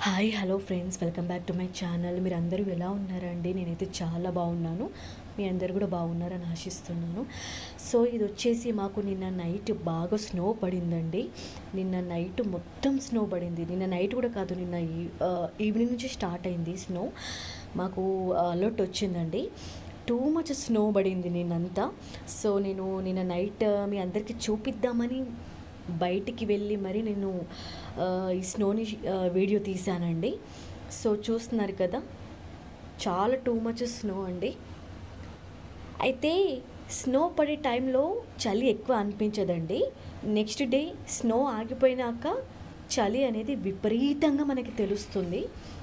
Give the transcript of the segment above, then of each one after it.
Hi hello friends welcome back to my channel మీరు అందరూ ఎలా ఉన్నారండి నేనైతే చాలా బాగున్నాను మీ అందరు కూడా బాగున్నారని ఆశిస్తున్నాను సో ఇది వచ్చేసి మాకు నిన్న నైట్ బాగా స్నో పడిందండి నిన్న నైట్ మొత్తం స్నో పడింది నిన్న నైట్ కూడా కాదు నిన్న ఈ- ఆ, ఈవినింగ్ నుంచి స్టార్ట్ అయింది స్నో మాకు అలర్ట్ వచ్చిందండి టూ మచ్ స్నో పడింది నిన్నంతా సో నేను నిన్న నైట్ మీ అందరికీ చూపిద్దామని బయటికి వెళ్ళి మరి నేను ఆ, ఈ స్నోని ఆ, వీడియో తీశానండి సో చూస్తున్నారు కదా చాలా టూ మచ్ స్నో అండి అయితే స్నో పడే టైంలో చలి ఎక్కువ అనిపించదండి నెక్స్ట్ డే స్నో ఆగిపోయినాక చలి అనేది విపరీతంగా మనకి తెలుస్తుంది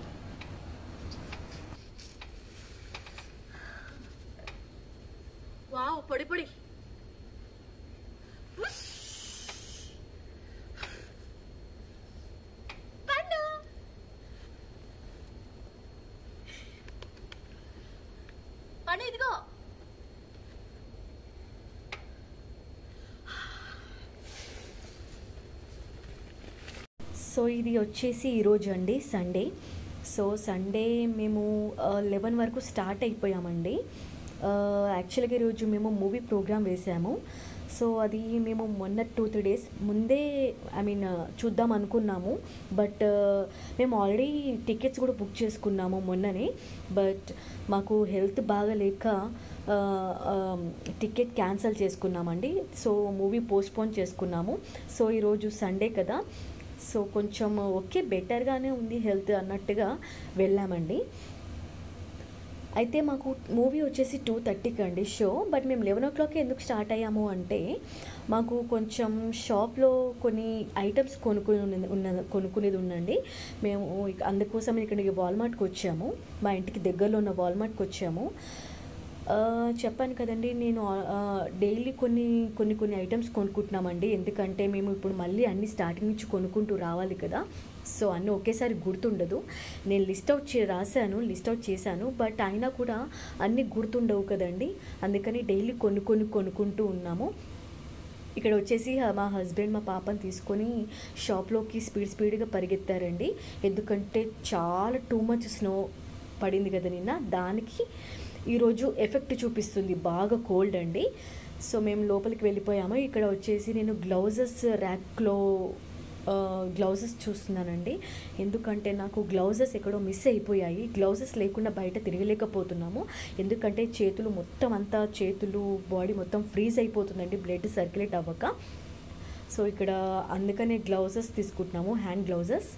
వావ్ పొడి పొడి పండు పండు ఇదిగో సో ఇది వచ్చేసి ఈరోజు అండి సండే సో సండే మేము లెవెన్ వరకు స్టార్ట్ అయిపోయామండి యాక్చువల్గా ఈరోజు మేము మూవీ ప్రోగ్రామ్ వేసాము సో అది మేము మొన్న టూ త్రీ డేస్ ముందే ఐ మీన్ చూద్దాం అనుకున్నాము బట్ మేము ఆల్రెడీ టికెట్స్ కూడా బుక్ చేసుకున్నాము మొన్ననే బట్ మాకు హెల్త్ బాగలేక టికెట్ క్యాన్సిల్ చేసుకున్నామండి సో మూవీ పోస్ట్పోన్ చేసుకున్నాము సో ఈరోజు సండే కదా సో కొంచెం ఓకే బెటర్గానే ఉంది హెల్త్ అన్నట్టుగా వెళ్ళామండి అయితే మాకు మూవీ వచ్చేసి టూ థర్టీకి అండి షో బట్ మేము లెవెన్ ఓ క్లాక్కి ఎందుకు స్టార్ట్ అయ్యాము అంటే మాకు కొంచెం షాప్లో కొన్ని ఐటమ్స్ కొనుక్కుని ఉన్నది ఉన్న కొనుక్కునేది ఉందండి మేము ఇక- అందుకోసం ఇక్కడికి వాల్మార్ట్కి వచ్చాము మా ఇంటికి దగ్గరలో ఉన్న వాల్మార్ట్కి వచ్చాము ఆ, చెప్పాను కదండి నేను డైలీ కొన్ని కొన్ని కొన్ని ఐటమ్స్ కొనుక్కుంటున్నామండి ఎందుకంటే మేము ఇప్పుడు మళ్ళీ అన్ని స్టార్టింగ్ నుంచి కొనుక్కుంటూ రావాలి కదా సో అన్నీ ఒకేసారి గుర్తుండదు నేను లిస్ట్ అవుట్ చే రాశాను లిస్ట్ అవుట్ చేశాను బట్ అయినా కూడా అన్నీ గుర్తుండవు కదండి అందుకని డైలీ కొన్ని కొన్ని కొనుక్కుంటూ ఉన్నాము ఇక్కడ వచ్చేసి హ- మా హస్బెండ్ మా పాపని తీసుకొని షాప్లోకి స్పీడ్ స్పీడ్గా పరిగెత్తారండి ఎందుకంటే చాలా టూ మచ్ స్నో పడింది కదా నిన్న దానికి ఈరోజు ఎఫెక్ట్ చూపిస్తుంది బాగా కోల్డ్ అండి సో మేము లోపలికి వెళ్ళిపోయాము ఇక్కడ వచ్చేసి నేను గ్లౌజెస్ ర్యాక్లో గ్లౌజెస్ చూస్తున్నానండి ఎందుకంటే నాకు గ్లౌజెస్ ఎక్కడో మిస్ అయిపోయాయి గ్లౌజెస్ లేకుండా బయట తిరగలేకపోతున్నాము ఎందుకంటే చేతులు మొత్తం అంతా చేతులు బాడీ మొత్తం ఫ్రీజ్ అయిపోతుందండి బ్లడ్ సర్క్యులేట్ అవ్వక సో ఇక్కడ అందుకనే గ్లౌజెస్ తీసుకుంటున్నాము హ్యాండ్ గ్లౌజెస్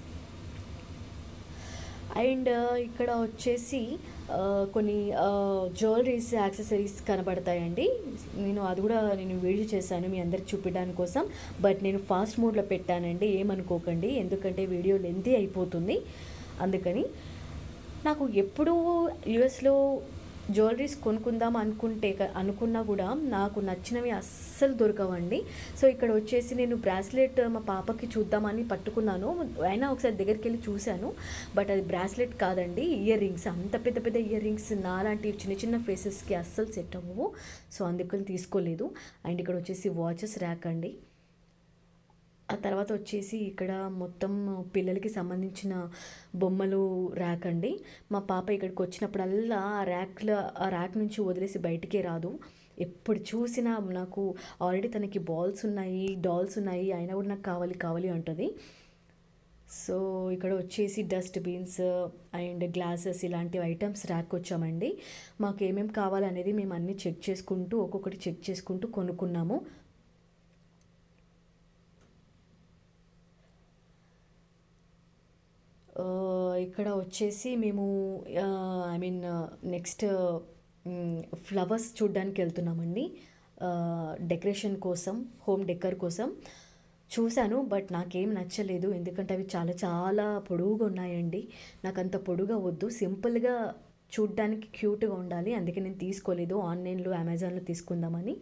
అండ్ ఇక్కడ వచ్చేసి ఆ, కొన్ని జ్యువెలరీస్ యాక్సెసరీస్ కనబడతాయండి నేను అది కూడా నేను వీడియో చేశాను మీ అందరికి చూపించడానికి కోసం బట్ నేను ఫాస్ట్ మోడ్లో పెట్టానండి ఏమనుకోకండి ఎందుకంటే వీడియో లెంతీ అయిపోతుంది అందుకని నాకు ఎప్పుడూ యుఎస్లో జ్యువెలరీస్ కొనుక్కుందాం అనుకుంటే క- అనుకున్నా కూడా నాకు నచ్చినవి అస్సలు దొరకవండి సో ఇక్కడ వచ్చేసి నేను బ్రాస్లెట్ మా పాపకి చూద్దామని పట్టుకున్నాను అయినా ఒకసారి దగ్గరికి వెళ్ళి చూశాను బట్ అది బ్రాస్లెట్ కాదండి ఇయర్ రింగ్స్ అంత పెద్ద పెద్ద ఇయర్ రింగ్స్ నాలాంటి చిన్న చిన్న ఫేసెస్కి అస్సలు సెట్ అవ్వవు సో అందుకని తీసుకోలేదు అండ్ ఇక్కడ వచ్చేసి వాచెస్ ర్యాక్ అండి ఆ తర్వాత వచ్చేసి ఇక్కడ మొత్తం పిల్లలకి సంబంధించిన బొమ్మలు ర్యాక్ అండి మా పాప ఇక్కడికి వచ్చినప్పుడల్లా ఆ ర్యాక్లో ఆ ర్యాక్ నుంచి వదిలేసి బయటికే రాదు ఎప్పుడు చూసినా నాకు ఆల్రెడీ తనకి బాల్స్ ఉన్నాయి డాల్స్ ఉన్నాయి అయినా కూడా నాకు కావాలి కావాలి అంటుంది సో ఇక్కడ వచ్చేసి డస్ట్ బీన్స్ అండ్ గ్లాసెస్ ఇలాంటి ఐటమ్స్ ర్యాక్ వచ్చామండి మాకు ఏమేమి కావాలనేది మేము అన్నీ చెక్ చేసుకుంటూ ఒక్కొక్కటి చెక్ చేసుకుంటూ కొనుక్కున్నాము ఆ, ఇక్కడ వచ్చేసి మేము ఐ మీన్ నెక్స్ట్ ఫ్లవర్స్ చూడడానికి వెళ్తున్నామండి డెకరేషన్ కోసం హోమ్ డెకర్ కోసం చూశాను బట్ నాకేం నచ్చలేదు ఎందుకంటే అవి చాలా చాలా పొడువుగా ఉన్నాయండి నాకు అంత పొడుగా వద్దు సింపుల్గా చూడ్డానికి క్యూట్గా ఉండాలి అందుకే నేను తీసుకోలేదు ఆన్లైన్లో అమెజాన్లో తీసుకుందామని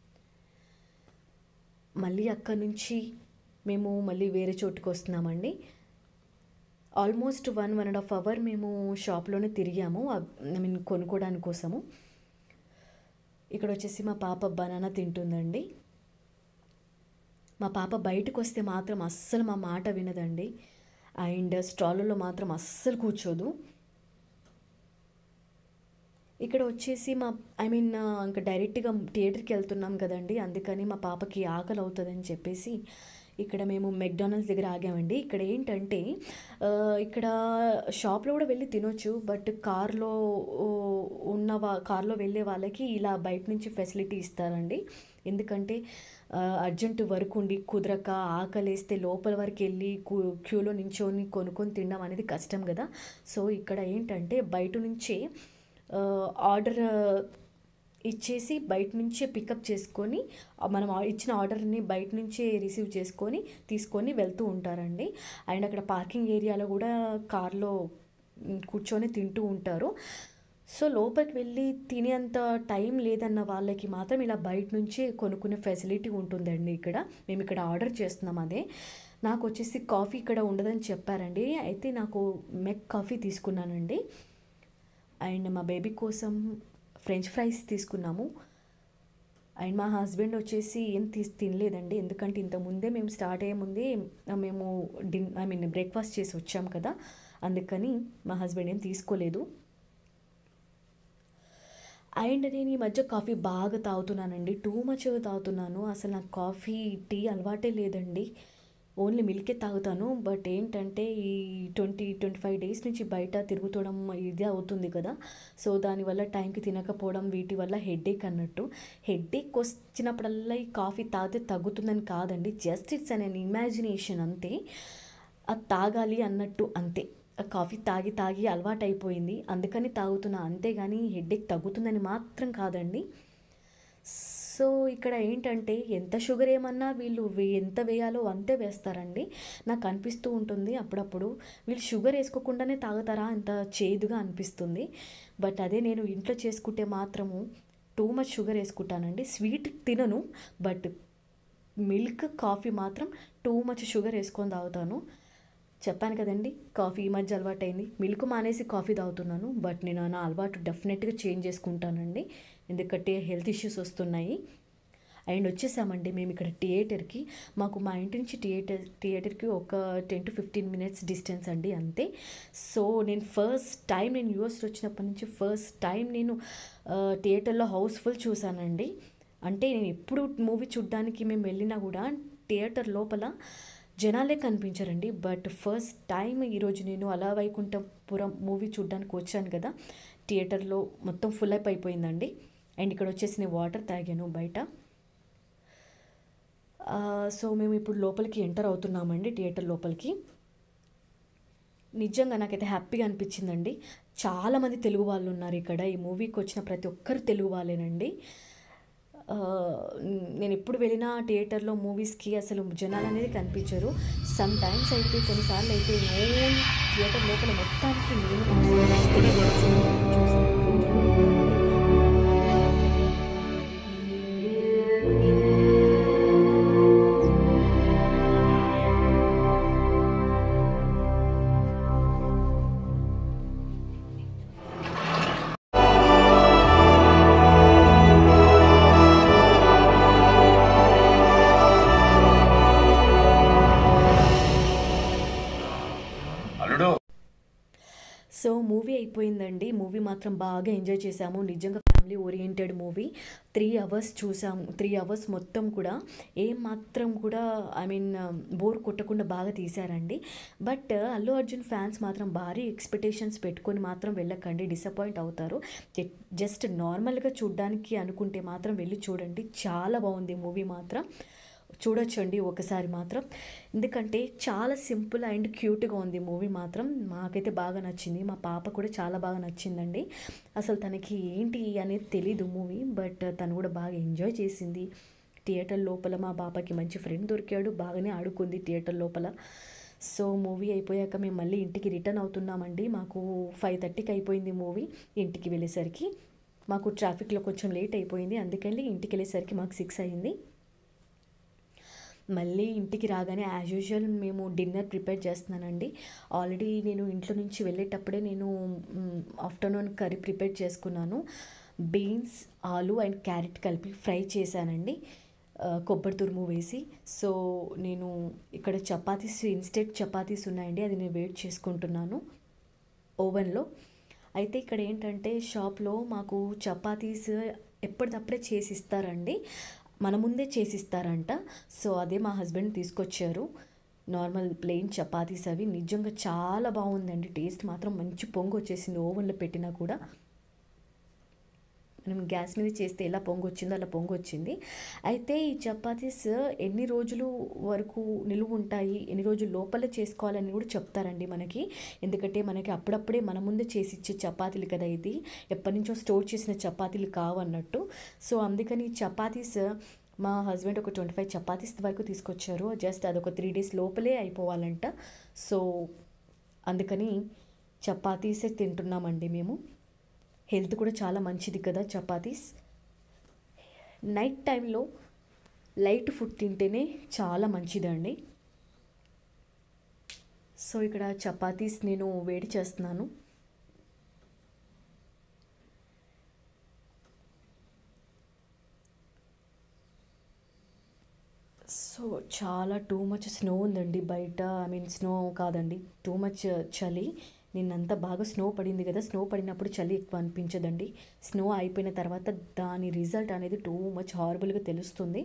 మళ్ళీ అక్కడ నుంచి మేము మళ్ళీ వేరే చోటుకు వస్తున్నామండి almost one one and half hour మేము షాప్లోనే తిరిగాము ఐ మీన్ కొనుక్కోవడానికి కోసము ఇక్కడ వచ్చేసి మా పాప బనానా తింటుందండి మా పాప బయటకు వస్తే మాత్రం అస్సలు మా మాట వినదండి అండ్ స్టాల్లో మాత్రం అస్సలు కూర్చోదు ఇక్కడ వచ్చేసి మా ఐ మీన్ ఇంకా డైరెక్ట్గా థియేటర్కి వెళ్తున్నాం కదండి అందుకని మా పాపకి ఆకలి అవుతుందని చెప్పేసి ఇక్కడ మేము మెక్డానల్డ్స్ దగ్గర ఆగామండి ఇక్కడ ఏంటంటే ఆ, ఇక్కడ షాప్లో కూడా వెళ్ళి తినొచ్చు బట్ కార్లో ఉన్న వా కార్లో వెళ్ళే వాళ్ళకి ఇలా బయట నుంచి ఫెసిలిటీ ఇస్తారండి ఎందుకంటే అర్జెంట్ వర్క్ ఉండి కుదరక ఆకలేస్తే లోపల వరకు వెళ్ళి క్యూ- క్యూలో నించొని కొనుక్కొని తినడం అనేది కష్టం కదా సో ఇక్కడ ఏంటంటే బయట నుంచే ఆ, ఆర్డర్ ఇచ్చేసి బయట నుంచే పికప్ చేసుకొని ఆ మనం ఆ- ఇచ్చిన ఆర్డర్ని బయట నుంచే రిసీవ్ చేసుకొని తీసుకొని వెళ్తూ ఉంటారండి అండ్ అక్కడ పార్కింగ్ ఏరియాలో కూడా కార్లో మ్, కూర్చొని తింటూ ఉంటారు సో లోపలికి వెళ్ళి తినేంత టైం లేదన్న వాళ్ళకి మాత్రం ఇలా బయట నుంచే కొనుక్కునే ఫెసిలిటీ ఉంటుందండి ఇక్కడ మేము ఇక్కడ ఆర్డర్ చేస్తున్నాం అదే నాకు వచ్చేసి కాఫీ ఇక్కడ ఉండదని చెప్పారండి అయితే నాకు మెక్ కాఫీ తీసుకున్నానండి అండ్ మా బేబీ కోసం ఫ్రెంచ్ ఫ్రైస్ తీసుకున్నాము అండ్ మా హస్బెండ్ వచ్చేసి ఏం తీసి తినలేదండి ఎందుకంటే ఇంత ముందే మేము స్టార్ట్ అయ్యే ముందే ఆ, మేము డిన్ ఐ మీన్ బ్రేక్ఫాస్ట్ చేసి వచ్చాం కదా అందుకని మా హస్బెండ్ ఏం తీసుకోలేదు అండ్ నేను ఈ మధ్య కాఫీ బాగా తాగుతున్నానండి టూ మచ్ తాగుతున్నాను అసలు నాకు కాఫీ టీ అలవాటే లేదండి ఓన్లీ మిల్కే తాగుతాను బట్ ఏంటంటే ఈ ట్వంటీ ట్వంటీ ఫైవ్ డేస్ నుంచి బయట తిరుగుతడం ఇదే అవుతుంది కదా సో దానివల్ల టైంకి తినకపోవడం వీటి వల్ల హెడేక్ అన్నట్టు హెడేక్ వచ్చినప్పుడల్లా ఈ కాఫీ తాగితే తగ్గుతుందని కాదండి జస్ట్ ఇట్స్ అన్ ఇమాజినేషన్ అంతే అది తాగాలి అన్నట్టు అంతే ఆ కాఫీ తాగి తాగి అలవాటు అయిపోయింది అందుకని తాగుతున్నా అంతేగాని హెడేక్ తగ్గుతుందని మాత్రం కాదండి సో ఇక్కడ ఏంటంటే ఎంత షుగర్ ఏమన్నా వీళ్ళు వే- ఎంత వేయాలో అంతే వేస్తారండి నాకు అనిపిస్తూ ఉంటుంది అప్పుడప్పుడు వీళ్ళు షుగర్ వేసుకోకుండానే తాగుతారా అంత చేదుగా అనిపిస్తుంది బట్ అదే నేను ఇంట్లో చేసుకుంటే మాత్రము టూ మచ్ షుగర్ వేసుకుంటానండి స్వీట్ తినను బట్ మిల్క్ కాఫీ మాత్రం టూ మచ్ షుగర్ వేసుకొని తాగుతాను చెప్పాను కదండి కాఫీ ఈ మధ్య అలవాటు అయింది మిల్క్ మానేసి కాఫీ తాగుతున్నాను బట్ నేను నా అలవాటు డెఫినెట్గా చేంజ్ చేసుకుంటానండి ఎందుకంటే హెల్త్ ఇష్యూస్ వస్తున్నాయి అండ్ వచ్చేసామండి మేము ఇక్కడ థియేటర్కి మాకు మా ఇంటి నుంచి థియేటర్ థియేటర్కి ఒక ten to fifteen minutes distance అండి అంతే సో నేను ఫస్ట్ టైం నేను యూఎస్లో వచ్చినప్పటి నుంచి ఫస్ట్ టైం నేను ఆ, థియేటర్లో హౌస్ఫుల్ చూశానండి అంటే నేను ఎప్పుడు మూవీ చూడడానికి మేము వెళ్ళినా కూడా థియేటర్ లోపల జనాలే కనిపించారండి బట్ ఫస్ట్ టైం ఈరోజు నేను అలా వైకుంఠపురం మూవీ చూడడానికి వచ్చాను కదా థియేటర్లో మొత్తం ఫుల్ అప్ అయిపోయిందండి అండ్ ఇక్కడ వచ్చేసి నేను వాటర్ తాగాను బయట ఆ, సో మేము ఇప్పుడు లోపలికి ఎంటర్ అవుతున్నామండి థియేటర్ లోపలికి నిజంగా నాకైతే హ్యాపీగా అనిపించిందండి చాలామంది తెలుగు వాళ్ళు ఉన్నారు ఇక్కడ ఈ మూవీకి వచ్చిన ప్రతి ఒక్కరు తెలుగు వాళ్ళేనండి ఆ, నేను ఎప్పుడు వెళ్ళినా థియేటర్లో మూవీస్కి అసలు జనాలు అనేది కనిపించరు సమ్ టైమ్స్ అయితే కొన్నిసార్లు అయితే ఓన్ థియేటర్ లోపల మొత్తానికి నేను తెలుగు వాళ్ళు చూసిన రోజులు ఉన్నాయండి. అల్లుడు సో మూవీ అయిపోయిందండి మూవీ మాత్రం బాగా ఎంజాయ్ చేసాము నిజంగా family oriented movie three hours చూసాము త్రీ అవర్స్ మొత్తం కూడా ఏం మాత్రం కూడా ఐ మీన్ బోర్ కొట్టకుండా బాగా తీశారండి బట్ అల్లు అర్జున్ ఫ్యాన్స్ మాత్రం భారీ ఎక్స్పెక్టేషన్స్ పెట్టుకొని మాత్రం వెళ్ళకండి డిసప్పాయింట్ అవుతారు జస్ట్ నార్మల్గా చూడడానికి అనుకుంటే మాత్రం వెళ్ళి చూడండి చాలా బాగుంది మూవీ మాత్రం చూడొచ్చండి ఒకసారి మాత్రం ఎందుకంటే చాలా సింపుల్ అండ్ క్యూట్గా ఉంది మూవీ మాత్రం మాకైతే బాగా నచ్చింది మా పాప కూడా చాలా బాగా నచ్చిందండి అసలు తనకి ఏంటి అనేది తెలీదు మూవీ బట్ తను కూడా బాగా ఎంజాయ్ చేసింది థియేటర్ లోపల మా పాపకి మంచి ఫ్రెండ్ దొరికాడు బాగానే ఆడుకుంది థియేటర్ లోపల సో మూవీ అయిపోయాక మేము మళ్ళీ ఇంటికి రిటర్న్ అవుతున్నామండి మాకు ఫైవ్ థర్టీకి అయిపోయింది మూవీ ఇంటికి వెళ్ళేసరికి మాకు ట్రాఫిక్లో కొంచెం లేట్ అయిపోయింది అందుకని ఇంటికి వెళ్ళేసరికి మాకు సిక్స్ అయింది మళ్ళీ ఇంటికి రాగానే యాజ్ యూజువల్ మేము డిన్నర్ ప్రిపేర్ చేస్తున్నానండి ఆల్రెడీ నేను ఇంట్లో నుంచి వెళ్ళేటప్పుడే నేను ఆఫ్టర్నూన్ కర్రీ ప్రిపేర్ చేసుకున్నాను బీన్స్ ఆలు అండ్ క్యారెట్ కలిపి ఫ్రై చేశానండి ఆ, కొబ్బరి తురుము వేసి సో నేను ఇక్కడ చపాతీస్ ఇన్స్టెంట్ చపాతీస్ ఉన్నాయండి అది నేను వెయిట్ చేసుకుంటున్నాను ఓవెన్లో అయితే ఇక్కడ ఏంటంటే షాప్లో మాకు చపాతీస్ ఎప్పటికప్పుడే చేసి ఇస్తారండి మన ముందే చేసి ఇస్తారంట సో అదే మా హస్బెండ్ తీసుకొచ్చారు నార్మల్ ప్లెయిన్ చపాతీస్ అవి నిజంగా చాలా బాగుందండి టేస్ట్ మాత్రం మంచి పొంగు వచ్చేసింది ఓవెన్లో పెట్టినా కూడా మనం గ్యాస్ మీద చేస్తే ఎలా పొంగు వచ్చిందో అలా పొంగు వచ్చింది అయితే ఈ చపాతీస్ ఎన్ని రోజులు వరకు నిలువ ఉంటాయి ఎన్ని రోజులు లోపల చేసుకోవాలని కూడా చెప్తారండి మనకి ఎందుకంటే మనకి అప్పుడప్పుడే మన ముందే చేసి ఇచ్చే చపాతీలు కదా ఇది ఎప్పటి నుంచో స్టోర్ చేసిన చపాతీలు కావన్నట్టు సో అందుకని ఈ చపాతీస్ మా హస్బెండ్ ఒక ట్వంటీ ఫైవ్ చపాతీస్ వరకు తీసుకొచ్చారు జస్ట్ అదొక త్రీ డేస్ లోపలే అయిపోవాలంట సో అందుకని చపాతీసే తింటున్నామండి మేము హెల్త్ కూడా చాలా మంచిది కదా చపాతీస్ నైట్ టైంలో లైట్ ఫుడ్ తింటేనే చాలా మంచిదండి సో ఇక్కడ చపాతీస్ నేను వేడి చేస్తున్నాను సో చాలా టూ మచ్ స్నో ఉందండి బయట ఐ మీన్ స్నో కాదండి టూ మచ్ చలి నిన్నంతా బాగా స్నో పడింది కదా స్నో పడినప్పుడు చలి ఎక్కువ అనిపించదండి స్నో అయిపోయిన తర్వాత దాని రిజల్ట్ అనేది టూ మచ్ హారబుల్గా తెలుస్తుంది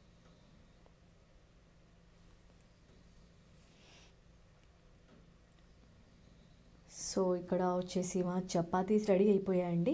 సో ఇక్కడ వచ్చేసి మా చపాతీస్ రెడీ అయిపోయాయండి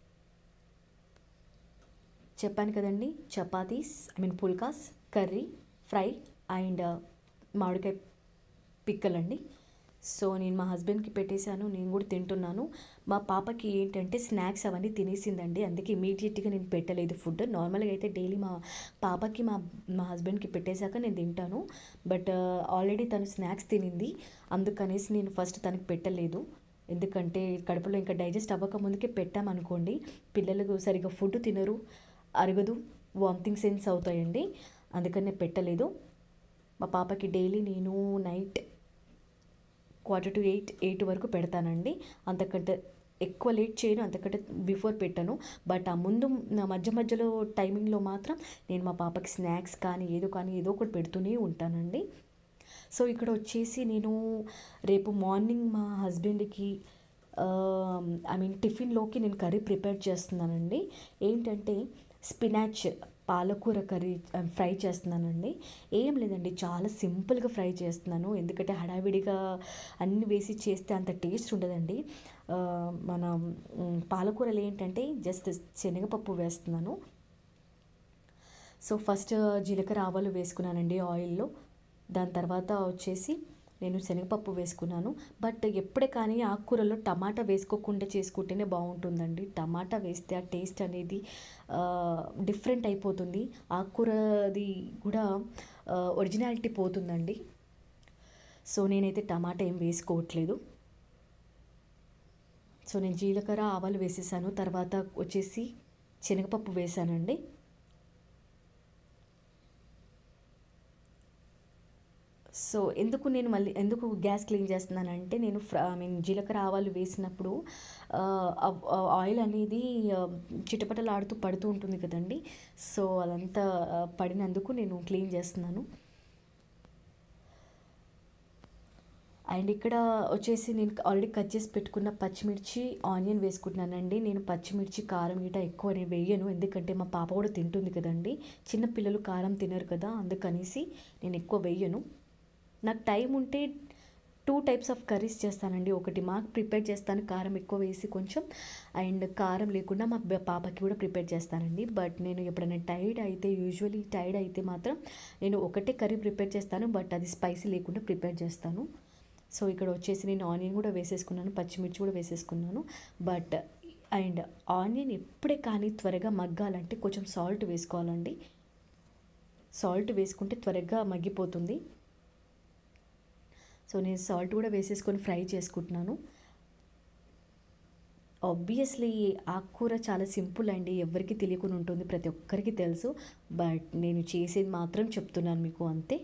చెప్పాను కదండి chapatis I mean phulkas curry fry and మామిడికాయ పిక్కల్ అండి సో నేను మా హస్బెండ్కి పెట్టేశాను నేను కూడా తింటున్నాను మా పాపకి ఏంటంటే స్నాక్స్ అవన్నీ తినేసిందండి అందుకే ఇమీడియట్గా నేను పెట్టలేదు ఫుడ్ నార్మల్గా అయితే డైలీ మా పాపకి మా మా హస్బెండ్కి పెట్టేశాక నేను తింటాను బట్ ఆల్రెడీ తను స్నాక్స్ తినింది అందుకనేసి నేను ఫస్ట్ తనకి పెట్టలేదు ఎందుకంటే కడుపులో ఇంకా డైజెస్ట్ అవ్వక ముందుకే పెట్టామనుకోండి పిల్లలకు సరిగ్గా ఫుడ్ తినరు అరగదు వామిటింగ్ సెన్స్ అవుతాయండి అందుకని నేను పెట్టలేదు మా పాపకి డైలీ నేను night quarter to eight eight వరకు పెడతానండి అంతకంటే ఎక్కువ లేట్ చేయను అంతకంటే బిఫోర్ పెట్టాను బట్ ఆ ముందు నా మధ్య మధ్యలో టైమింగ్లో మాత్రం నేను మా పాపకి స్నాక్స్ కానీ ఏదో కానీ ఏదో ఒకటి పెడుతూనే ఉంటానండి సో ఇక్కడ వచ్చేసి నేను రేపు మార్నింగ్ మా హస్బెండ్కి ఐ మీన్ టిఫిన్లోకి నేను కర్రీ ప్రిపేర్ చేస్తున్నానండి ఏంటంటే స్పినాచ్ పాలకూర కర్రీ ఫ్రై చేస్తున్నానండి ఏం లేదండి చాలా సింపుల్గా ఫ్రై చేస్తున్నాను ఎందుకంటే హడావిడిగా అన్ని వేసి చేస్తే అంత టేస్ట్ ఉండదండి ఆ, మన మ్, పాలకూరలు ఏంటంటే జస్ట్ శనగపప్పు వేస్తున్నాను సో ఫస్ట్ జీలకర్ర ఆవాలు వేసుకున్నానండి ఆయిల్లో దాని తర్వాత వచ్చేసి నేను శనగపప్పు వేసుకున్నాను బట్ ఎప్పుడే కానీ ఆకుకూరలో టమాటా వేసుకోకుండా చేసుకుంటేనే బాగుంటుందండి టమాటా వేస్తే ఆ టేస్ట్ అనేది డిఫరెంట్ అయిపోతుంది ఆకుకూరది కూడా ఒరిజినాలిటీ పోతుందండి సో నేనైతే టమాటా ఏం వేసుకోవట్లేదు సో నేను జీలకర్ర ఆవాలు వేసేసాను తర్వాత వచ్చేసి శనగపప్పు వేసానండి సో ఎందుకు నేను మళ్ళీ ఎందుకు గ్యాస్ క్లీన్ చేస్తున్నానంటే నేను ఫ్ర ఐ మీన్ జీలకర్ర ఆవాలు వేసినప్పుడు ఆ, ఆ ఆయిల్ అనేది ఆ, చిటపటలాడుతూ పడుతూ ఉంటుంది కదండి సో అదంతా ఆ, పడినందుకు నేను క్లీన్ చేస్తున్నాను అండ్ ఇక్కడ వచ్చేసి నేను ఆల్రెడీ కట్ చేసి పెట్టుకున్న పచ్చిమిర్చి ఆనియన్ వేసుకుంటున్నానండి నేను పచ్చిమిర్చి కారం గిట ఎక్కువ నేను వేయను ఎందుకంటే మా పాప కూడా తింటుంది కదండి చిన్న పిల్లలు కారం తినరు కదా అందుకనేసి నేను ఎక్కువ వేయను నాకు టైం ఉంటే టూ టైప్స్ ఆఫ్ కర్రీస్ చేస్తానండి ఒకటి మాకు ప్రిపేర్ చేస్తాను కారం ఎక్కువ వేసి కొంచెం అండ్ కారం లేకుండా మా బ- పాపకి కూడా ప్రిపేర్ చేస్తానండి బట్ నేను ఎప్పుడైనా టైర్డ్ అయితే యూజువలీ టైర్డ్ అయితే మాత్రం నేను ఒకటే కర్రీ ప్రిపేర్ చేస్తాను బట్ అది స్పైసీ లేకుండా ప్రిపేర్ చేస్తాను సో ఇక్కడ వచ్చేసి నేను ఆనియన్ కూడా వేసేసుకున్నాను పచ్చిమిర్చి కూడా వేసేసుకున్నాను బట్ అండ్ ఆనియన్ ఎప్పుడే కానీ త్వరగా మగ్గాలంటే కొంచెం సాల్ట్ వేసుకోవాలండి సాల్ట్ వేసుకుంటే త్వరగా మగ్గిపోతుంది సో నేను సాల్ట్ కూడా వేసేసుకొని ఫ్రై చేసుకుంటున్నాను ఆబ్వియస్లీ ఆకుకూర చాలా సింపుల్ అండి ఎవరికి తెలియకుండా ఉంటుంది ప్రతి ఒక్కరికి తెలుసు బట్ నేను చేసేది మాత్రం చెప్తున్నాను మీకు అంతే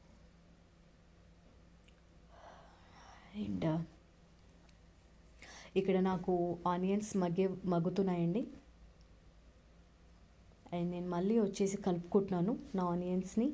అండ్ ఇక్కడ నాకు ఆనియన్స్ మగ్గే మగ్గుతున్నాయండి అండ్ నేను మళ్ళీ వచ్చేసి కలుపుకుంటున్నాను నా ఆనియన్స్ని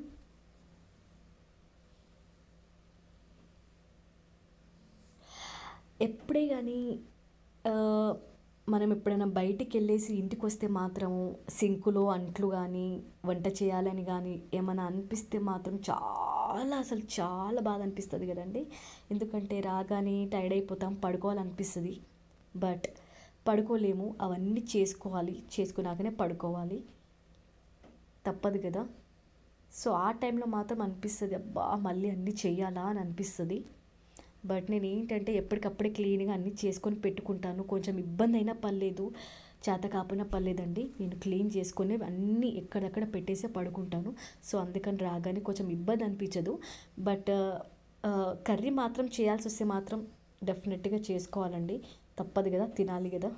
ఎప్పుడే కానీ ఆ, మనం ఎప్పుడైనా బయటికి వెళ్ళేసి ఇంటికి వస్తే మాత్రం సింకులో అంట్లు కానీ వంట చేయాలని కానీ ఏమైనా అనిపిస్తే మాత్రం చాలా అసలు చాలా బాధ అనిపిస్తుంది కదండి ఎందుకంటే రాగానే టైర్డ్ అయిపోతాం పడుకోవాలనిపిస్తుంది బట్ పడుకోలేము అవన్నీ చేసుకోవాలి చేసుకున్నాకనే పడుకోవాలి తప్పదు కదా సో ఆ టైంలో మాత్రం అనిపిస్తుంది అబ్బా మళ్ళీ అన్నీ చెయ్యాలా అని అనిపిస్తుంది బట్ నేను ఏంటంటే ఎప్పటికప్పుడే క్లీన్గా అన్నీ చేసుకొని పెట్టుకుంటాను కొంచెం ఇబ్బంది అయినా పర్లేదు చేత కాకపోయినా పర్లేదండి నేను క్లీన్ చేసుకొని అన్నీ ఎక్కడెక్కడ పెట్టేసే పడుకుంటాను సో అందుకని రాగానే కొంచెం ఇబ్బంది అనిపించదు బట్ కర్రీ మాత్రం చేయాల్సి వస్తే మాత్రం డెఫినెట్గా చేసుకోవాలండి తప్పదు కదా తినాలి కదా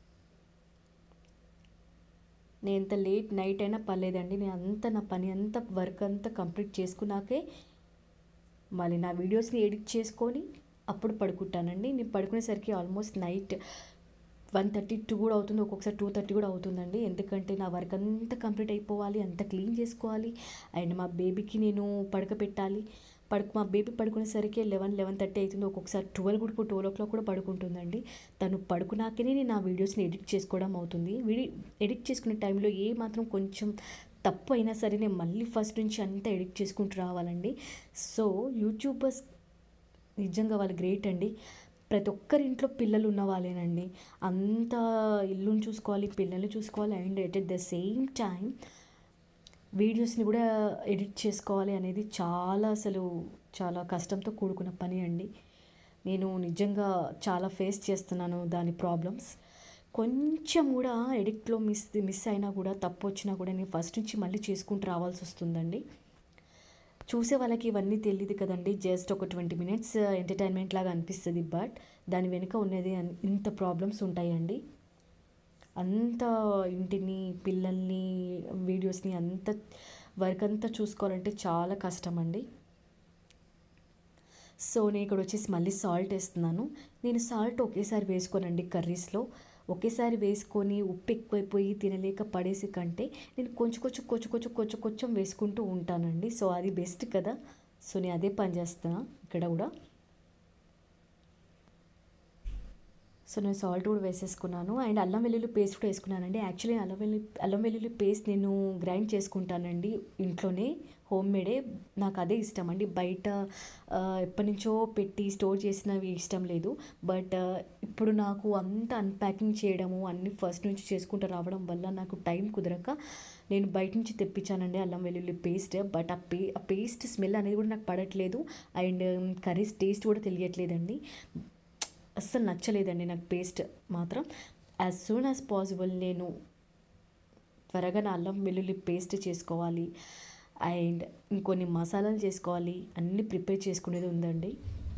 నేను ఎంత లేట్ నైట్ అయినా పర్లేదండి నేను అంత నా పని అంతా వర్క్ అంతా కంప్లీట్ చేసుకున్నాకే మళ్ళీ నా వీడియోస్ని ఎడిట్ చేసుకొని అప్పుడు పడుకుంటానండి నేను పడుకునేసరికి almost night one thirty two కూడా అవుతుంది ఒక్కొక్కసారి టూ థర్టీ కూడా అవుతుందండి ఎందుకంటే నా వర్క్ అంతా కంప్లీట్ అయిపోవాలి అంతా క్లీన్ చేసుకోవాలి అండ్ మా బేబీకి నేను పడక పెట్టాలి పడుకు మా బేబీ పడుకునేసరికి లెవెన్ లెవెన్ థర్టీ అవుతుంది ఒక్కొక్కసారి ట్వెల్వ్ కూడా ట్వెల్వ్ ఓ క్లాక్ కూడా పడుకుంటుందండి తను పడుకున్నాకనే నేను నా వీడియోస్ని ఎడిట్ చేసుకోవడం అవుతుంది వీడి ఎడిట్ చేసుకునే టైంలో ఏ మాత్రం కొంచెం తప్పు అయినా సరే నేను మళ్ళీ ఫస్ట్ నుంచి అంతా ఎడిట్ చేసుకుంటూ రావాలండి సో యూట్యూబర్స్ నిజంగా వాళ్ళు గ్రేట్ అండి ప్రతి ఒక్కరి ఇంట్లో పిల్లలు ఉన్న వాళ్ళేనండి అంత ఇల్లుని చూసుకోవాలి పిల్లల్ని చూసుకోవాలి and at at the same time వీడియోస్ని కూడా ఎడిట్ చేసుకోవాలి అనేది చాలా అసలు చాలా కష్టంతో కూడుకున్న పని అండి నేను నిజంగా చాలా ఫేస్ చేస్తున్నాను దాని ప్రాబ్లమ్స్ కొంచెం కూడా ఎడిట్లో మిస్ మిస్ అయినా కూడా తప్పు వచ్చినా కూడా నేను ఫస్ట్ నుంచి మళ్ళీ చేసుకుంటూ రావాల్సి వస్తుందండి చూసే వాళ్ళకి ఇవన్నీ తెలియదు కదండి జస్ట్ ఒక ట్వంటీ మినిట్స్ ఎంటర్టైన్మెంట్ లాగా అనిపిస్తుంది బట్ దాని వెనుక ఉన్నది అన్- ఇంత ప్రాబ్లమ్స్ ఉంటాయండి అంత ఇంటిని పిల్లల్ని వీడియోస్ని అంత వర్క్ అంతా చూసుకోవాలంటే చాలా కష్టం అండి సో నేను ఇక్కడ వచ్చేసి మళ్ళీ సాల్ట్ వేస్తున్నాను నేను సాల్ట్ ఒకేసారి వేసుకోనండి కర్రీస్లో ఒకేసారి వేసుకొని ఉప్పు ఎక్కువైపోయి తినలేక పడేసి కంటే నేను కొంచెం కొంచెం కొంచెం కొంచెం కొంచెం కొంచెం వేసుకుంటూ ఉంటానండి సో అది బెస్ట్ కదా సో నేను అదే పని చేస్తున్నా ఇక్కడ కూడా సో నేను సాల్ట్ కూడా వేసేసుకున్నాను అండ్ అల్లం వెల్లుల్లి పేస్ట్ కూడా వేసుకున్నానండి యాక్చువల్లీ అల్లం వెల్లుల్లి అల్లం వెల్లుల్లి పేస్ట్ నేను గ్రైండ్ చేసుకుంటానండి ఇంట్లోనే హోమ్ మేడే నాకు అదే ఇష్టం అండి బయట ఆ, ఎప్పటి నుంచో పెట్టి స్టోర్ చేసినవి ఇష్టం లేదు బట్ ఇప్పుడు నాకు అంత అన్ప్యాకింగ్ చేయడము అన్ని ఫస్ట్ నుంచి చేసుకుంటూ రావడం వల్ల నాకు టైం కుదరక నేను బయట నుంచి తెప్పించానండి అల్లం వెల్లుల్లి పేస్ట్ బట్ ఆ పే ఆ పేస్ట్ స్మెల్ అనేది కూడా నాకు పడట్లేదు అండ్ కర్రీస్ టేస్ట్ కూడా తెలియట్లేదండి అస్సలు నచ్చలేదండి నాకు పేస్ట్ మాత్రం యాజ్ సూన్ యాజ్ పాసిబుల్ నేను త్వరగా నా అల్లం వెల్లుల్లి పేస్ట్ చేసుకోవాలి అండ్ ఇంకొన్ని మసాలాలు చేసుకోవాలి అన్నీ ప్రిపేర్ చేసుకునేది ఉందండి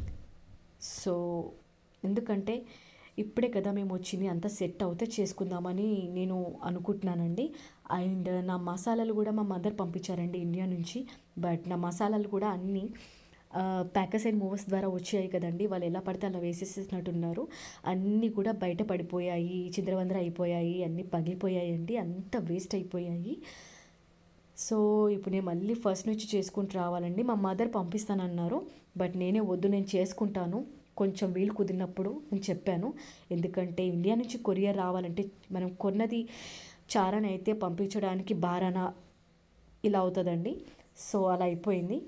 సో ఎందుకంటే ఇప్పుడే కదా మేము వచ్చింది అంతా సెట్ అవుతే చేసుకుందామని నేను అనుకుంటున్నానండి అండ్ నా మసాలాలు కూడా మా మదర్ పంపించారండి ఇండియా నుంచి బట్ నా మసాలాలు కూడా అన్నీ ప్యాకర్స్ అండ్ మూవర్స్ ద్వారా వచ్చాయి కదండి వాళ్ళు ఎలా పడితే అలా వేసేసినట్టున్నారు అన్నీ కూడా బయట పడిపోయాయి చిందరవందర అయిపోయాయి అన్నీ పగిలిపోయాయి అండి అంత వేస్ట్ అయిపోయాయి సో ఇప్పుడు నేను మళ్ళీ ఫస్ట్ నుంచి చేసుకుంటూ రావాలండి మా మదర్ పంపిస్తానన్నారు బట్ నేనే వద్దు నేను చేసుకుంటాను కొంచెం వీలు కుదిరినప్పుడు అని చెప్పాను ఎందుకంటే ఇండియా నుంచి కొరియర్ రావాలంటే మనం కొన్నది చారణ అయితే పంపించడానికి బారాన ఇలా అవుతుందండి సో అలా అయిపోయింది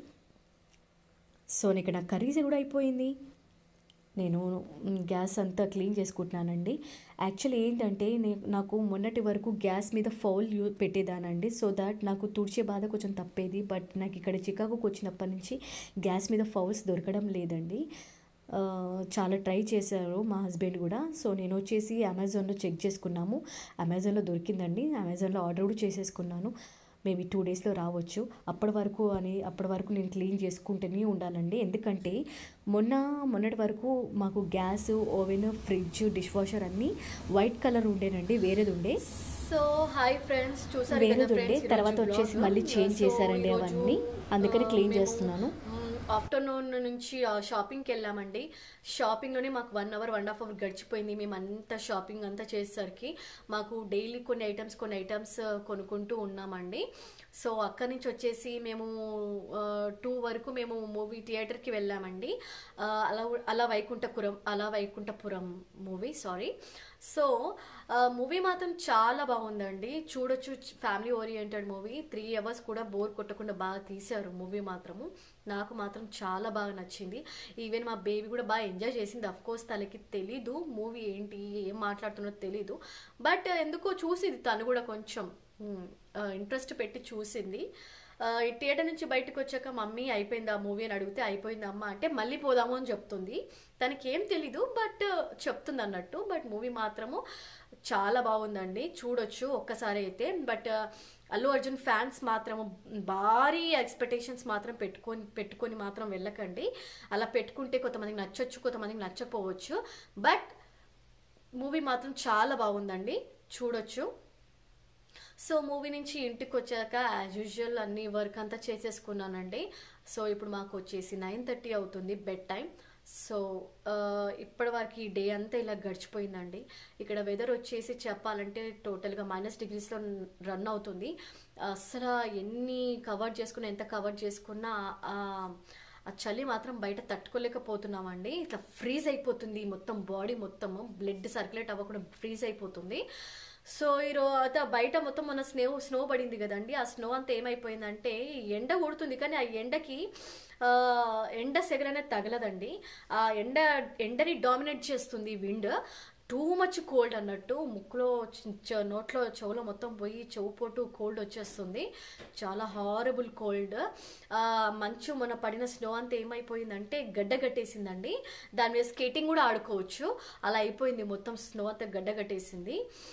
సో ఇక్కడ నా కర్రీస్ కూడా అయిపోయింది నేను మ్, గ్యాస్ అంతా క్లీన్ చేసుకుంటున్నానండి యాక్చువల్లీ ఏంటంటే నే- నాకు మొన్నటి వరకు గ్యాస్ మీద ఫౌల్ యూ పెట్టేదానండి సో దాట్ నాకు తుడిచే బాధ కొంచెం తప్పేది బట్ నాకు ఇక్కడ చికాగోకి వచ్చినప్పటి నుంచి గ్యాస్ మీద ఫౌల్స్ దొరకడం లేదండి ఆ, చాలా ట్రై చేశారు మా హస్బెండ్ కూడా సో నేను వచ్చేసి అమెజాన్లో చెక్ చేసుకున్నాము అమెజాన్లో దొరికిందండి అమెజాన్లో ఆర్డర్ కూడా చేసేసుకున్నాను మేబీ టూ డేస్లో రావచ్చు అప్పటి వరకు అని అప్పటి వరకు నేను క్లీన్ చేసుకుంటూనే ఉండాలండి ఎందుకంటే మొన్న మొన్నటి వరకు మాకు gas oven fridge dishwasher అన్నీ వైట్ కలర్ ఉండేనండి వేరేది ఉండే సో హాయ్ ఫ్రెండ్స్ చూసారు కదా వేరేది ఉండే ఫ్రెండ్స్ తర్వాత వచ్చేసి మళ్ళీ చేంజ్ చేశారండి అవన్నీ అందుకని క్లీన్ చేస్తున్నాను ఆఫ్టర్నూన్ నుంచి ఆ, షాపింగ్కి వెళ్ళామండి షాపింగ్లోనే మాకు one hour one half hour గడిచిపోయింది మేము అంతా షాపింగ్ అంతా చేసేసరికి మాకు డైలీ కొన్ని ఐటమ్స్ కొన్ని ఐటమ్స్ కొనుక్కుంటూ ఉన్నామండి సో అక్కడి నుంచి వచ్చేసి మేము టూ వరకు మేము మూవీ థియేటర్కి వెళ్ళామండి ఆ, అలా Ala Vaikunthapuram Ala Vaikunthapuram movie sorry so movie మాత్రం చాలా బాగుందండి చూడొచ్చు family oriented movie three hours కూడా బోర్ కొట్టకుండా బాగా తీశారు మూవీ మాత్రము నాకు మాత్రం చాలా బాగా నచ్చింది ఈవెన్ మా బేబీ కూడా బాగా ఎంజాయ్ చేసింది అఫ్ కోర్స్ తనకి తెలీదు మూవీ ఏంటి ఏం మాట్లాడుతున్నో తెలీదు బట్ ఎందుకో చూసింది తను కూడా కొంచెం ఇంట్రెస్ట్ పెట్టి చూసింది ఆ, ఈ థియేటర్ నుంచి బయటకు వచ్చాక మమ్మీ అయిపోయింది ఆ మూవీ అని అడిగితే అయిపోయింది అమ్మ అంటే మళ్ళీ పోదాము అని చెప్తుంది తనకి ఏం తెలీదు బట్ చెప్తుంది అన్నట్టు బట్ మూవీ మాత్రము చాలా బాగుందండి చూడొచ్చు ఒక్కసారి అయితే బట్ అల్లు అర్జున్ ఫ్యాన్స్ మాత్రం భారీ ఎక్స్పెక్టేషన్స్ మాత్రం పెట్టుకొని పెట్టుకొని మాత్రం వెళ్ళకండి అలా పెట్టుకుంటే కొంతమందికి నచ్చొచ్చు కొంతమందికి నచ్చకపోవచ్చు బట్ మూవీ మాత్రం చాలా బాగుందండి చూడొచ్చు సో మూవీ నుంచి ఇంటికి వచ్చాక యాజ్ యూజువల్ అన్ని వర్క్ అంతా చేసేసుకున్నానండి సో ఇప్పుడు మాకు వచ్చేసి నైన్ థర్టీ అవుతుంది బెడ్ టైం సో ఇప్పటి వరకు ఈ డే అంతా ఇలా గడిచిపోయిందండి ఇక్కడ వెదర్ వచ్చేసి చెప్పాలంటే టోటల్గా మైనస్ డిగ్రీస్లో రన్ అవుతుంది అసలు ఎన్ని కవర్ చేసుకున్నా ఎంత కవర్ చేసుకున్నా ఆ, ఆ చలి మాత్రం బయట తట్టుకోలేకపోతున్నామండి ఇట్లా ఫ్రీజ్ అయిపోతుంది మొత్తం బాడీ మొత్తము బ్లడ్ సర్క్యులేట్ అవ్వకుండా ఫ్రీజ్ అయిపోతుంది సో ఈరోజు బయట మొత్తం మన స్నో స్నో పడింది కదండి ఆ స్నో అంతా ఏమైపోయిందంటే ఎండ కొడుతుంది కానీ ఆ ఎండకి ఆ, ఎండ సెగలనేది తగలదండి ఆ ఎండ ఎండని డామినేట్ చేస్తుంది విండ్ టూ మచ్ కోల్డ్ అన్నట్టు ముక్కులో చి- చ- నోట్లో చెవులో మొత్తం పోయి చెవు పోటు కోల్డ్ వచ్చేస్తుంది చాలా హారబుల్ కోల్డ్ మంచు మన పడిన స్నో అంతా ఏమైపోయిందంటే గడ్డ కట్టేసిందండి దాని మీద స్కేటింగ్ కూడా ఆడుకోవచ్చు అలా అయిపోయింది మొత్తం స్నో అంతా గడ్డ కట్టేసింది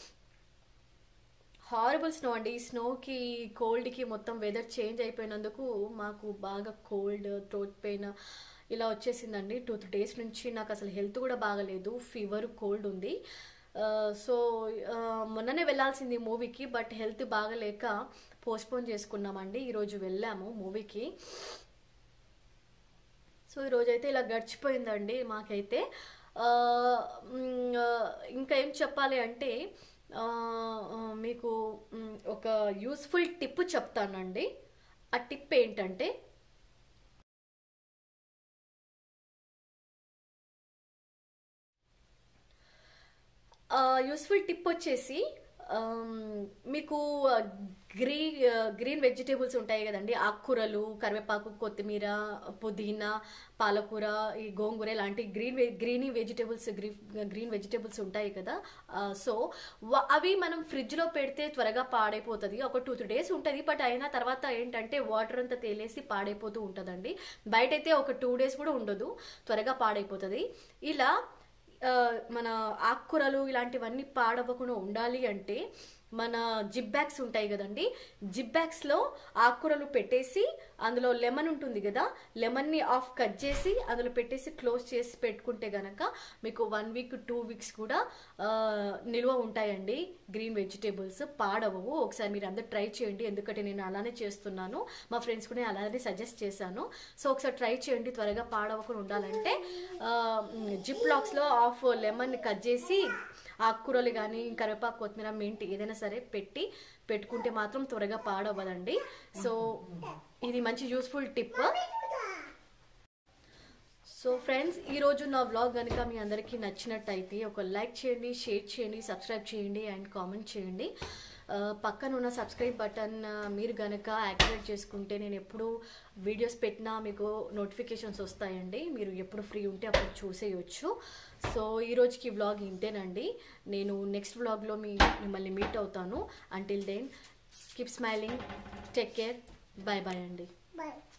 హారబుల్ స్నో అండి ఈ స్నోకి కోల్డ్కి మొత్తం వెదర్ చేంజ్ అయిపోయినందుకు మాకు బాగా కోల్డ్ థ్రోట్ పెయిన్ ఇలా వచ్చేసిందండి టూ త్రీ డేస్ నుంచి నాకు అసలు హెల్త్ కూడా బాగలేదు ఫీవర్ కోల్డ్ ఉంది ఆ, సో ఆ, మొన్ననే వెళ్ళాల్సింది మూవీకి బట్ హెల్త్ బాగలేక పోస్ట్పోన్ చేసుకున్నామండి ఈరోజు వెళ్ళాము మూవీకి సో ఈరోజు అయితే ఇలా గడిచిపోయిందండి మాకైతే ఆ, మ్, ఆ, ఇంకా ఏం చెప్పాలి అంటే ఆ, ఆ, మీకు మ్, ఒక యూస్ఫుల్ టిప్ చెప్తానండి ఆ టిప్ ఏంటంటే యూస్ఫుల్ టిప్ వచ్చేసి ఆమ్, మీకు గ్రీ గ్రీన్ వెజిటేబుల్స్ ఉంటాయి కదండి ఆకుకూరలు కరివేపాకు కొత్తిమీర పుదీనా పాలకూర ఈ గోంగూర ఇలాంటి green greeny vegetables green vegetables ఉంటాయి కదా ఆ, సో వ- అవి మనం ఫ్రిడ్జ్లో పెడితే త్వరగా పాడైపోతుంది ఒక టూ త్రీ డేస్ ఉంటుంది బట్ అయినా తర్వాత ఏంటంటే వాటర్ అంతా తేలేసి పాడైపోతూ ఉంటుందండి బయట అయితే ఒక టూ డేస్ కూడా ఉండదు త్వరగా పాడైపోతుంది ఇలా ఆ, మన ఆకుకూరలు ఇలాంటివన్నీ పాడవ్వకుండా ఉండాలి అంటే మన జిప్ బ్యాగ్స్ ఉంటాయి కదండి జిప్ బ్యాగ్స్లో ఆకుకూరలు పెట్టేసి అందులో లెమన్ ఉంటుంది కదా లెమన్ని ఆఫ్ కట్ చేసి అందులో పెట్టేసి క్లోజ్ చేసి పెట్టుకుంటే గనక మీకు వన్ వీక్ టూ వీక్స్ కూడా ఆ, నిల్వ ఉంటాయండి గ్రీన్ వెజిటేబుల్స్ పాడవవు ఒకసారి మీరు అందరు ట్రై చేయండి ఎందుకంటే నేను అలానే చేస్తున్నాను మా ఫ్రెండ్స్ కూడా నేను అలానే సజెస్ట్ చేశాను సో ఒకసారి ట్రై చేయండి త్వరగా పాడవకుండా ఉండాలంటే జిప్ లాక్స్లో ఆఫ్ లెమన్ కట్ చేసి ఆకుకూరలు కానీ కరివేపాకు కొత్తిమీర మెంతి ఏదైనా సరే పెట్టి పెట్టుకుంటే మాత్రం త్వరగా పాడవ్వదండి సో ఇది మంచి యూస్ఫుల్ టిప్ సో ఫ్రెండ్స్ ఈరోజు నా వ్లాగ్ కనుక మీ అందరికీ నచ్చినట్టయితే ఒక లైక్ చేయండి షేర్ చేయండి సబ్స్క్రైబ్ చేయండి అండ్ కామెంట్ చేయండి ఆ, పక్కన ఉన్న సబ్స్క్రైబ్ బటన్ ఆ, మీరు గనక యాక్టివేట్ చేసుకుంటే నేను ఎప్పుడు వీడియోస్ పెట్టినా మీకు నోటిఫికేషన్స్ వస్తాయండి మీరు ఎప్పుడు ఫ్రీ ఉంటే అప్పుడు చూసేయచ్చు సో ఈ రోజుకి వ్లాగ్ ఇంతేనండి నేను నెక్స్ట్ వ్లాగ్లో మీ మిమ్మల్ని మీట్ అవుతాను until then keep smiling take care bye bye అండి Bye.